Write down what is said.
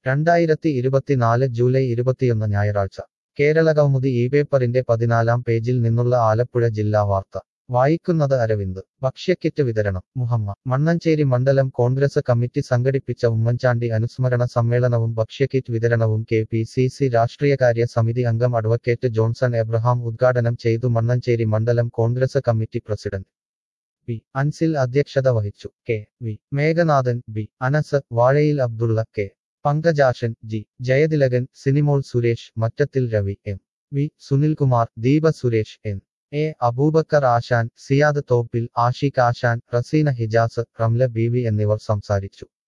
രണ്ടായിരത്തി ഇരുപത്തിനാല് ജൂലൈ ഇരുപത്തിയൊന്ന് ഞായറാഴ്ച കേരള കൗമുദി ഈ പേപ്പറിന്റെ പതിനാലാം പേജിൽ നിന്നുള്ള ആലപ്പുഴ ജില്ലാ വാർത്ത വായിക്കുന്നത് അരവിന്ദ് ഭക്ഷ്യക്കിറ്റ് വിതരണം മുഹമ്മ മണ്ണഞ്ചേരി മണ്ഡലം കോൺഗ്രസ് കമ്മിറ്റി സംഘടിപ്പിച്ച ഉമ്മൻചാണ്ടി അനുസ്മരണ സമ്മേളനവും ഭക്ഷ്യക്കിറ്റ് വിതരണവും കെ പി സി സി രാഷ്ട്രീയകാര്യ സമിതി അംഗം അഡ്വക്കേറ്റ് ജോൺസൺ എബ്രഹാം ഉദ്ഘാടനം ചെയ്തു Mannancherry Mandalam Congress committee president P Ansil അധ്യക്ഷത വഹിച്ചു K V Meghanathan B Anas Vazhayil Abdulla K Pankajakshan G Jayathilakan Sinimol Suresh Mattathil Ravi M V Sunilkumar Deepa Suresh N A Aboobacker Asan Siyad Thoppil Ashiq Asan Raseena Hijas Ramla Beevi എന്നിവർ സംസാരിച്ചു